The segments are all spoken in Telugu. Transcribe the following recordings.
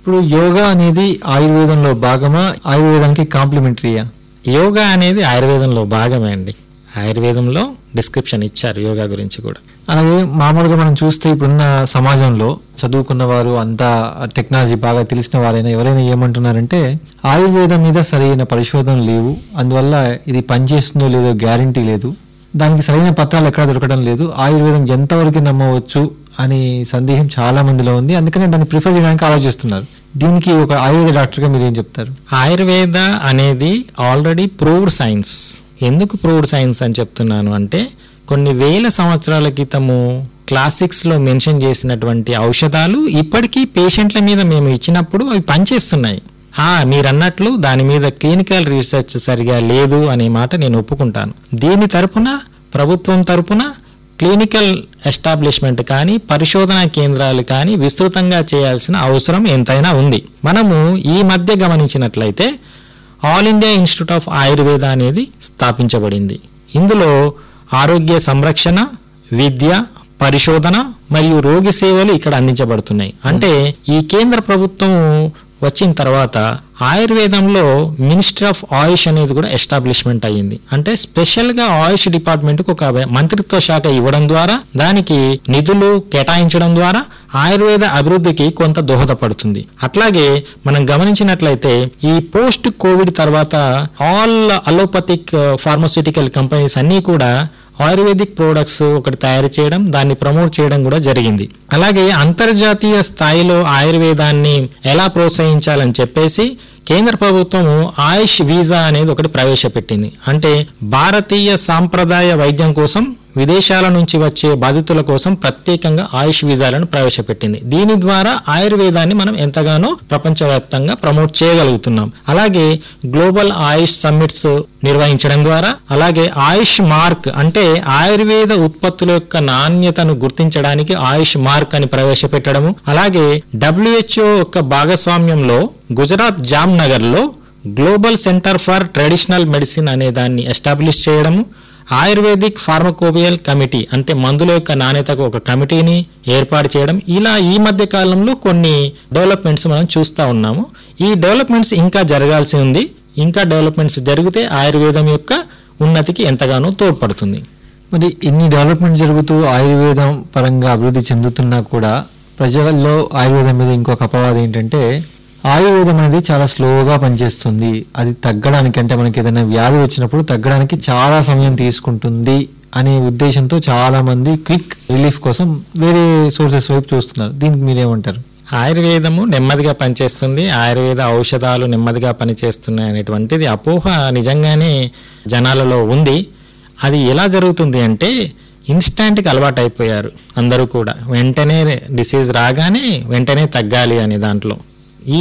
ఇప్పుడు యోగా అనేది ఆయుర్వేదంలో భాగమా ఆయుర్వేదానికి కాంప్లిమెంటరీయా యోగా అనేది ఆయుర్వేదంలో భాగమే అండి ఆయుర్వేదంలో డిస్క్రిప్షన్ ఇచ్చారు యోగా గురించి కూడా అలాగే మామూలుగా మనం చూస్తే ఇప్పుడున్న సమాజంలో చదువుకున్న వారు అంతా టెక్నాలజీ బాగా తెలిసిన వారైనా ఎవరైనా ఏమంటున్నారంటే ఆయుర్వేదం మీద సరైన పరిశోధన లేవు అందువల్ల ఇది పనిచేస్తుందో లేదో గ్యారంటీ లేదు దానికి సరైన పత్రాలు ఎక్కడ దొరకడం లేదు ఆయుర్వేదం ఎంతవరకు నమ్మవచ్చు అని సందేహం చాలా మందిలో ఉంది అందుకనే దాన్ని ప్రిఫర్ చేయడానికి ఆలోచిస్తున్నారు దీనికి ఒక ఆయుర్వేద డాక్టర్గా మీరు ఏం చెప్తారు ఆయుర్వేద అనేది ఆల్రెడీ ప్రూవ్డ్ సైన్స్ ఎందుకు ప్రూవ్డ్ సైన్స్ అని చెప్తున్నాను అంటే కొన్ని వేల సంవత్సరాల క్రితము క్లాసిక్స్ లో మెన్షన్ చేసినటువంటి ఔషధాలు ఇప్పటికీ పేషెంట్ల మీద మేము ఇచ్చినప్పుడు అవి పనిచేస్తున్నాయి ఆ, మీరు అన్నట్లు దాని మీద క్లినికల్ రీసెర్చ్ సరిగా లేదు అనే మాట నేను ఒప్పుకుంటాను దీని తరపున ప్రభుత్వం తరపున క్లినికల్ ఎస్టాబ్లిష్మెంట్ కానీ పరిశోధనా కేంద్రాలు కానీ విస్తృతంగా చేయాల్సిన అవసరం ఎంతైనా ఉంది మనము ఈ మధ్య గమనించినట్లయితే all India institute of Ayurveda అనేది స్థాపించబడింది ఇందులో ఆరోగ్య సంరక్షణ విద్య పరిశోధన మరియు రోగి సేవలు ఇక్కడ అందించబడుతున్నాయి అంటే ఈ కేంద్ర ప్రభుత్వం వచ్చిన తర్వాత ఆయుర్వేదంలో మినిస్ట్రీ ఆఫ్ ఆయుష్ అనేది కూడా ఎస్టాబ్లిష్మెంట్ అయ్యింది అంటే స్పెషల్ గా ఆయుష్ డిపార్ట్మెంట్ కు ఒక మంత్రిత్వ శాఖ ఇవ్వడం ద్వారా దానికి నిధులు కేటాయించడం ద్వారా ఆయుర్వేద అభివృద్ధికి కొంత దోహదపడుతుంది అట్లాగే మనం గమనించినట్లయితే ఈ పోస్ట్ కోవిడ్ తర్వాత ఆల్ అలోపతిక్ ఫార్మస్యూటికల్ కంపెనీస్ అన్నీ కూడా ఆయుర్వేదిక్ ప్రోడక్ట్స్ ఒకటి తయారు చేయడం దాన్ని ప్రమోట్ చేయడం కూడా జరిగింది అలాగే అంతర్జాతీయ స్థాయిలో ఆయుర్వేదాన్ని ఎలా ప్రోత్సహించాలని చెప్పేసి కేంద్ర ప్రభుత్వం ఆయుష్ వీసా అనేది ఒకటి ప్రవేశపెట్టింది అంటే భారతీయ సాంప్రదాయ వైద్యం కోసం విదేశాల నుంచి వచ్చే బాధితుల కోసం ప్రత్యేకంగా ఆయుష్ వీసాలను ప్రవేశపెట్టింది దీని ద్వారా ఆయుర్వేదాన్ని మనం ఎంతగానో ప్రపంచవ్యాప్తంగా ప్రమోట్ చేయగలుగుతున్నాం అలాగే గ్లోబల్ ఆయుష్ సమ్మిట్స్ నిర్వహించడం ద్వారా అలాగే ఆయుష్ మార్క్ అంటే ఆయుర్వేద ఉత్పత్తుల యొక్క నాణ్యతను గుర్తించడానికి ఆయుష్ మార్క్ అని ప్రవేశపెట్టడము అలాగే డబ్ల్యూహెచ్ఓ యొక్క భాగస్వామ్యంలో గుజరాత్ జామ్నగర్ లో global centre for traditional medicine అనే దాన్ని ఎస్టాబ్లిష్ చేయడము ఆయుర్వేదిక్ ఫార్మకోబియల్ కమిటీ అంటే మందుల యొక్క నాణ్యతకు ఒక కమిటీని ఏర్పాటు చేయడం ఇలా ఈ మధ్య కాలంలో కొన్ని డెవలప్మెంట్స్ మనం చూస్తూ ఉన్నాము ఈ డెవలప్మెంట్స్ ఇంకా జరగాల్సి ఉంది ఇంకా డెవలప్మెంట్స్ జరిగితే ఆయుర్వేదం యొక్క ఉన్నతికి ఎంతగానో తోడ్పడుతుంది మరి ఇన్ని డెవలప్మెంట్ జరుగుతూ ఆయుర్వేదం పరంగా అభివృద్ధి చెందుతున్నా కూడా ప్రజల్లో ఆయుర్వేదం మీద ఇంకొక అపవాదం ఏంటంటే ఆయుర్వేదం అనేది చాలా స్లోగా పనిచేస్తుంది అది తగ్గడానికి అంటే మనకి ఏదైనా వ్యాధి వచ్చినప్పుడు తగ్గడానికి చాలా సమయం తీసుకుంటుంది అనే ఉద్దేశంతో చాలా మంది క్విక్ రిలీఫ్ కోసం వేరే సోర్సెస్ వైపు చూస్తున్నారు దీనికి మీరేమంటారు ఆయుర్వేదము నెమ్మదిగా పనిచేస్తుంది ఆయుర్వేద ఔషధాలు నెమ్మదిగా పనిచేస్తున్నాయి అనేటువంటిది అపోహ నిజంగానే జనాలలో ఉంది అది ఎలా జరుగుతుంది అంటే ఇన్స్టాంట్కి అలవాటు అయిపోయారు అందరూ కూడా వెంటనే డిసీజ్ రాగానే వెంటనే తగ్గాలి అనే దాంట్లో ఈ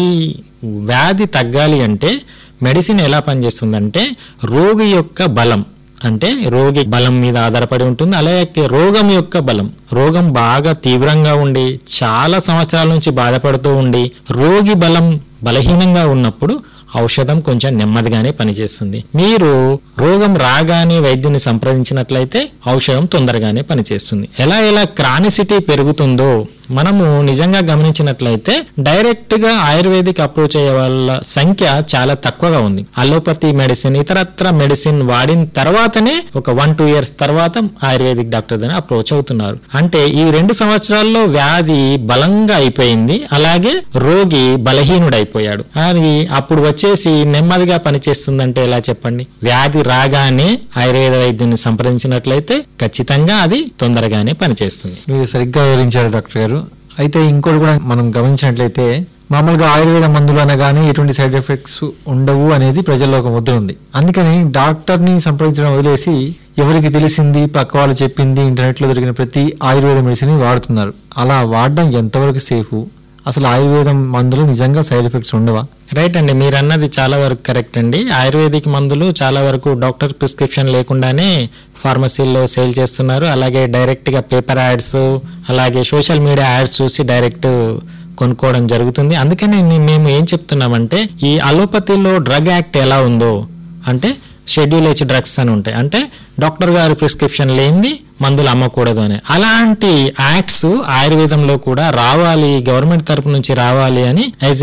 వ్యాధి తగ్గాలి అంటే మెడిసిన్ ఎలా పనిచేస్తుందంటే రోగి యొక్క బలం అంటే రోగి బలం మీద ఆధారపడి ఉంటుంది అలాగే రోగం యొక్క బలం రోగం బాగా తీవ్రంగా ఉండి చాలా సంవత్సరాల నుంచి బాధపడుతూ ఉండి రోగి బలం బలహీనంగా ఉన్నప్పుడు ఔషధం కొంచెం నెమ్మదిగానే పనిచేస్తుంది మీరు రోగం రాగానే వైద్యుని సంప్రదించినట్లయితే ఔషధం తొందరగానే పనిచేస్తుంది ఎలా ఎలా క్రానిసిటీ పెరుగుతుందో మనము నిజంగా గమనించినట్లయితే డైరెక్ట్ గా ఆయుర్వేదిక్ అప్రోచ్ అయ్యే వాళ్ళ సంఖ్య చాలా తక్కువగా ఉంది అలోపతి మెడిసిన్ ఇతరత్ర మెడిసిన్ వాడిన తర్వాతనే ఒక వన్ టూ ఇయర్స్ తర్వాత ఆయుర్వేదిక్ డాక్టర్ దగ్గర అప్రోచ్ అవుతున్నారు అంటే ఈ రెండు సంవత్సరాల్లో వ్యాధి బలంగా అయిపోయింది అలాగే రోగి బలహీనుడైపోయాడు అది అప్పుడు వచ్చేసి నెమ్మదిగా పనిచేస్తుందంటే ఎలా చెప్పండి వ్యాధి రాగానే ఆయుర్వేద వైద్యుని సంప్రదించినట్లయితే ఖచ్చితంగా అది తొందరగానే పనిచేస్తుంది మీరు సరిగ్గా వివరించారు డాక్టర్ గారు అయితే ఇంకోటి కూడా మనం గమనించినట్లయితే మామూలుగా ఆయుర్వేద మందులు అనగానే ఎటువంటి సైడ్ ఎఫెక్ట్స్ ఉండవు అనేది ప్రజల్లో ఒక ముద్ర ఉంది అందుకని డాక్టర్ని సంప్రదించడం వదిలేసి ఎవరికి తెలిసింది పక్క వాళ్ళు చెప్పింది ఇంటర్నెట్లో దొరికిన ప్రతి ఆయుర్వేద మెడిసిన్ వాడుతున్నారు అలా వాడడం ఎంతవరకు సేఫ్ అసలు ఆయుర్వేదం మందులు నిజంగా సైడ్ ఎఫెక్ట్స్ ఉండవా రైట్ అండి మీరు అన్నది చాలా వరకు కరెక్ట్ అండి ఆయుర్వేదిక్ మందులు చాలా వరకు డాక్టర్ ప్రిస్క్రిప్షన్ లేకుండానే ఫార్మసీల్లో సేల్ చేస్తున్నారు అలాగే డైరెక్ట్ గా పేపర్ యాడ్స్ అలాగే సోషల్ మీడియా యాడ్స్ చూసి డైరెక్ట్ కొనుక్కోవడం జరుగుతుంది అందుకని నే- మేము ఏం చెప్తున్నామంటే ఈ అలోపతిలో డ్రగ్ యాక్ట్ ఎలా ఉందో అంటే షెడ్యూల్ హెచ్ డ్రగ్స్ అని ఉంటాయి అంటే డాక్టర్ గారి ప్రిస్క్రిప్షన్ లేనిది మందులు అమ్మకూడదు అని అలాంటి యాక్ట్స్ ఆయుర్వేదంలో కూడా రావాలి గవర్నమెంట్ తరపు నుంచి రావాలి అని యాజ్